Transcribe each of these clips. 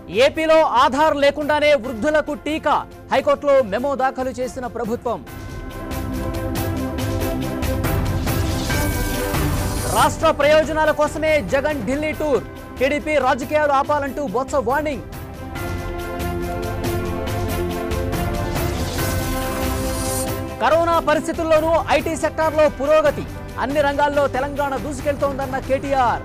ఏపీలో ఆధార్ లేకుండానే వృద్ధులకు టీకా హైకోర్టులో మెమో దాఖలు చేసిన ప్రభుత్వం రాష్ట్ర ప్రయోజనాల కోసమే జగన్ ఢిల్లీ టూర్ టీడీపీ రాజకీయాలు ఆపాలంటూ బొత్స వార్నింగ్ కరోనా పరిస్థితుల్లోనూ ఐటీ సెక్టార్లో పురోగతి అన్ని రంగాల్లో తెలంగాణ దూసుకెళ్తోందన్న కేటీఆర్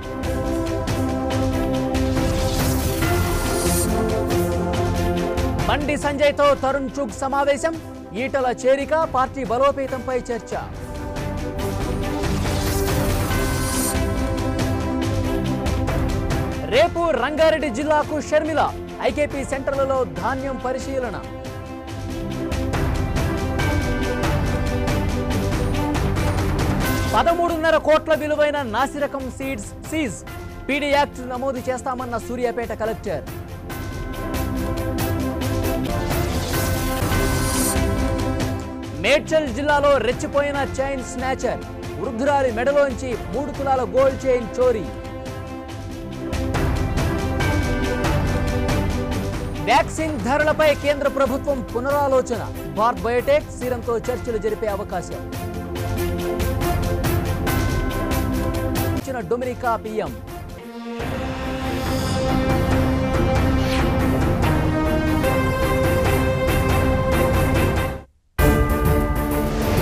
బండి సంజయ్తో తరుణ్ చుగ్ సమావేశం ఈటల చేరిక పార్టీ బలోపేతంపై చర్చ రేపు రంగారెడ్డి జిల్లాకు షర్మిల ఐకేపీ సెంటర్లలో ధాన్యం పరిశీలన పదమూడున్నర కోట్ల విలువైన నాసిరకం సీడ్స్ సీజ్ పీడీ యాక్ట్ నమోదు చేస్తామన్న సూర్యాపేట కలెక్టర్ మేడ్చల్ జిల్లాలో రెచ్చిపోయిన చైన్ స్నాచర్ వృద్ధురాలి మెడలోంచి మూడు తులాల గోల్డ్ చైన్ చోరీ వ్యాక్సిన్ ధరలపై కేంద్ర ప్రభుత్వం పునరాలోచన భారత్ బయోటెక్ సీరంతో చర్చలు జరిపే అవకాశం ఇచ్చిన డొమినికా పిఎం